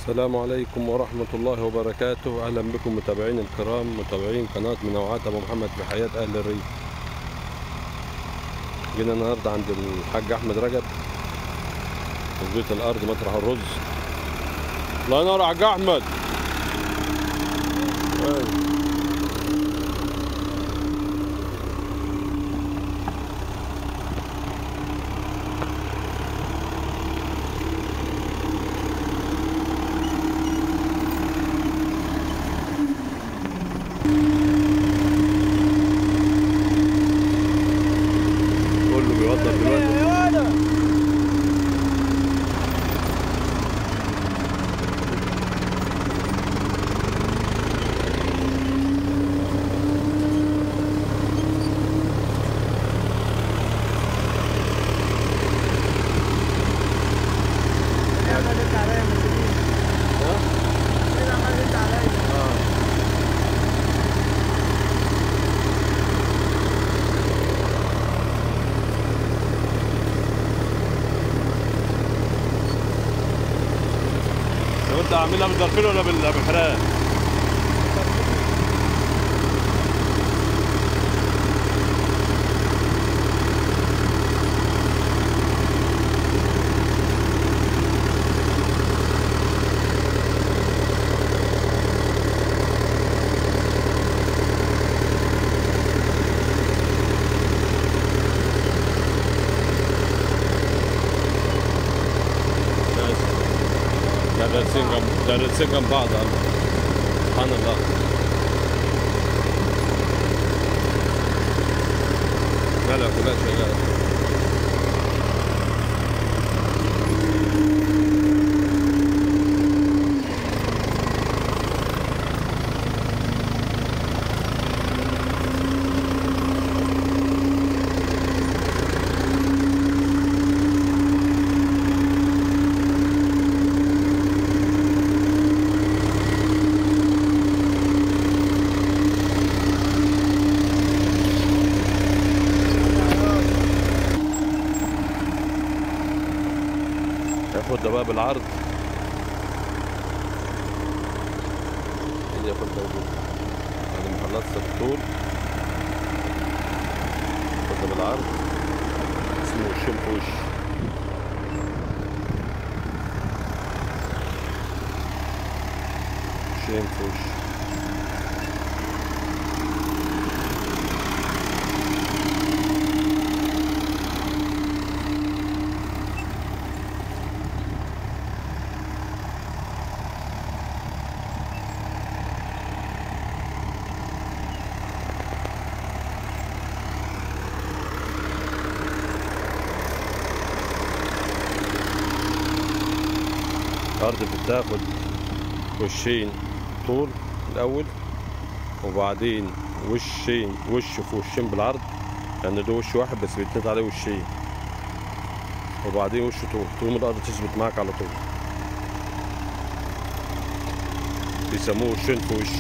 السلام عليكم ورحمة الله وبركاته أهلا بكم متابعين الكرام متابعين قناة منوعات أبو محمد في حياة أهل الريف جينا النهاردة عند الحاج أحمد رجب في بيت الأرض مطرح الرز الله ينور على الحاج أحمد أيوة. كله بيوضب دلوقتي لو انت عاملها بالدرفين ولا بال- بالحرام؟ ده دارسين جنب ده دارسين جنب بعض اه. سبحان الله لا لا كلها شغالة ياخد ده بقى بالعرض ياخد ده بال- بعد ما خلصت الطول ياخد ده بالعرض اسمه وشين في وش وشين في وش الأرض بتاخد وشين طول الأول وبعدين وشين وش في وشين بالعرض يعني ده وش واحد بس بيتنت عليه وشين وبعدين وش طول تقوم الأرض تثبت معاك على طول بيسموه وشين في وش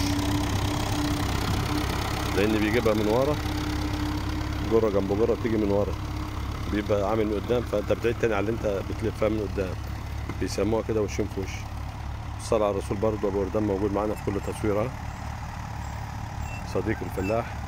لأن بيجيبها من ورا جرة جنب جرة تيجي من ورا بيبقى عامل من قدام فأنت بتعيد تاني على اللي أنت بتلفها من قدام بيسموها كده وشين في وش الصلاة على الرسول برضه أبو وردان موجود معانا في كل تصويرة صديق الفلاح